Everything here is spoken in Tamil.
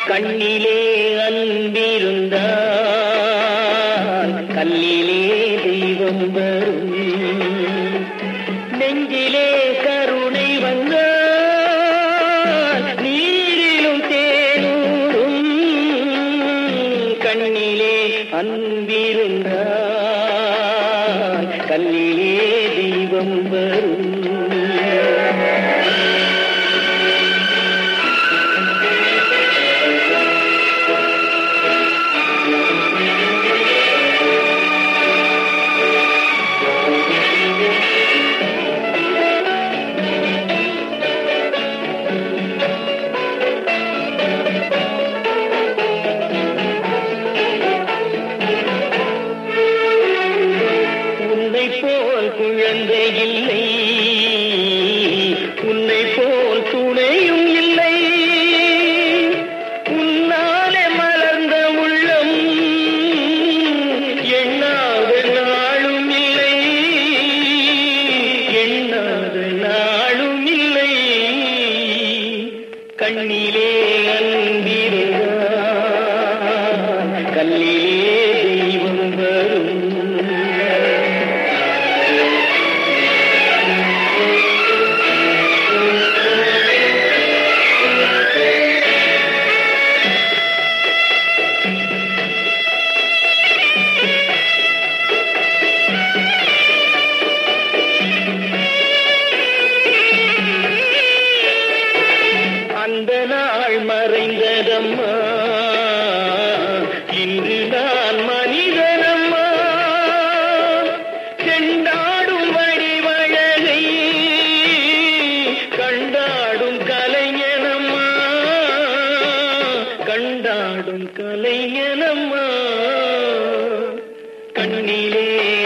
கண்ணிலே அன்பிருந்தால் கல்லிலே தெய்வம் வரும் நெஞ்சிலே கருணை வந்தால் நீரிலும் தேனூரும் கண்ணிலே அன்பிருந்தால் கல்லிலே தெய்வம் வரும் உன்னை போல் குழந்தை இல்லை உன்னை போல் துணையும் இல்லை உன்னாலே மலர்ந்த உள்ளம் எண்ணாத நாளும் இல்லை எண்ணாத நாளும் இல்லை கண்ணிலே அன்பிருந்தால் கல்லிலே தெய்வம் வரும் அந்த நாள் மறைந்ததம்மா இன்று நான் மனிதனம்மா செண்டாடும் வடிவழகை கண்டாடும் கலைஞனம்மா கண்டாடும் கலைஞனம்மா கண்ணிலே